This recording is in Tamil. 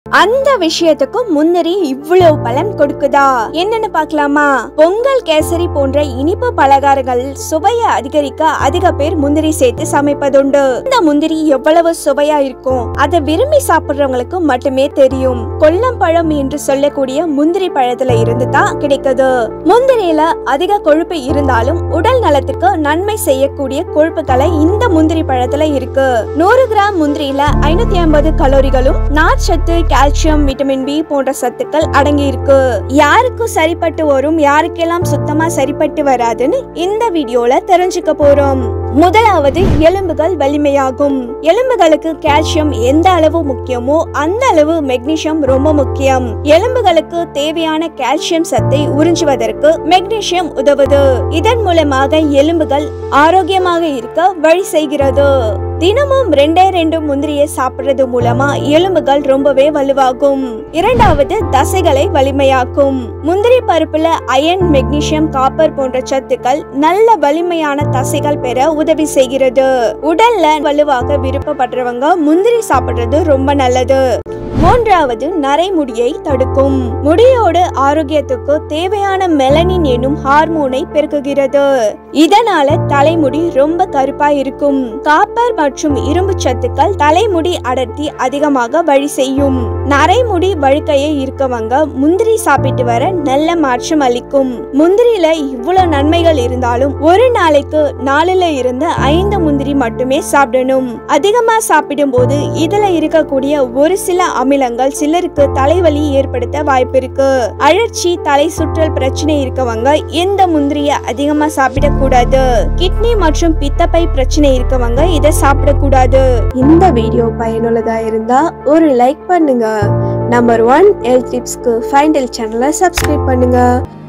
அந்த விஷயத்துக்கும் முன்னரே இவ்வளவு பலன் கொடுக்குதா என்னன்னு பார்க்கலாமா பொங்கல் கேசரி போன்ற இனிப்பு பலகாரங்கள் சுவையை அதிகரிக்க அதிக பேர் முந்திரி சேர்த்து சமைப்பதுண்டு இந்த முந்திரி எவ்வளவு சுவையா இருக்கும் அதை விரும்பி சாப்பிடுறவங்களுக்கு மட்டுமே தெரியும் கொல்லம்பழம் என்று சொல்லக்கூடிய முந்திரி பழத்துல இருந்து தான் கிடைக்குது முந்திரியில அதிக கொழுப்பு இருந்தாலும் உடல் நலத்துக்கு நன்மை செய்யக்கூடிய கொழுப்புகளை இந்த முந்திரி பழத்துல இருக்கு நூறு கிராம் முந்திரியில ஐநூத்தி ஐம்பது கலோரிகளும் நார்ச்சத்து கால்சியம் விட்டமின் பி போன்ற சத்துக்கள் அடங்கி இருக்கு யாருக்கும் சரிப்பட்டு வரும் யாருக்கெல்லாம் சுத்தமா சரிப்பட்டு வராதுன்னு இந்த வீடியோல தெரிஞ்சுக்க போறோம் முதலாவது எலும்புகள் வலிமையாகும் எலும்புகளுக்கு கால்சியம் எந்த அளவு முக்கியமோ அந்த அளவு மெக்னீசியம் ரொம்ப முக்கியம் எலும்புகளுக்கு தேவையான கால்சியம் சத்தை உறிஞ்சுவதற்கு மெக்னீசியம் உதவுது இதன் மூலமாக எலும்புகள் ஆரோக்கியமாக இருக்க வழி செய்கிறது தினமும் ரெண்டே ரெண்டு முந்திரியை சாப்பிடுறது மூலமா எலும்புகள் ரொம்பவே வலுவாகும் இரண்டாவது தசைகளை வலிமையாக்கும் முந்திரி பருப்புல அயன் மெக்னீசியம் காப்பர் போன்ற சத்துக்கள் நல்ல வலிமையான தசைகள் பெற உதவி செய்கிறது உடல்ல வலுவாக விருப்பப்படுறவங்க முந்திரி சாப்பிடுறது ரொம்ப நல்லது மூன்றாவது நரைமுடியை தடுக்கும் முடியோட ஆரோக்கியத்துக்கு தேவையான மெலனின் எனும் ஹார்மோனை பெருக்குகிறது இதனால தலைமுடி ரொம்ப கருப்பா இருக்கும் காப்பர் மற்றும் இரும்பு சத்துக்கள் தலைமுடி அடர்த்தி அதிகமாக வழி செய்யும் நரைமுடி வழுக்கையே இருக்கவங்க முந்திரி சாப்பிட்டு வர நல்ல மாற்றம் அளிக்கும் முந்திரியில இவ்வளவு நன்மைகள் இருந்தாலும் ஒரு நாளைக்கு நாலுல இருந்து ஐந்து முந்திரி மட்டுமே சாப்பிடணும் அதிகமா சாப்பிடும் போது இதுல இருக்கக்கூடிய ஒரு சில அமிலங்கள் சிலருக்கு தலைவலி ஏற்படுத்த வாய்ப்பு இருக்கு அழற்சி தலை சுற்றல் பிரச்சனை இருக்கவங்க இந்த முந்திரிய அதிகமா சாப்பிடக்கூடாது கிட்னி மற்றும் பித்தப்பை பிரச்சனை இருக்கவங்க இதை சாப்பிடக்கூடாது இந்த வீடியோ பயனுள்ளதா இருந்தா ஒரு லைக் பண்ணுங்க நம்பர் ஒன் ஹெல்த் டிப்ஸ்க்கு ஃபைண்டல் சேனலை சப்ஸ்கிரைப் பண்ணுங்க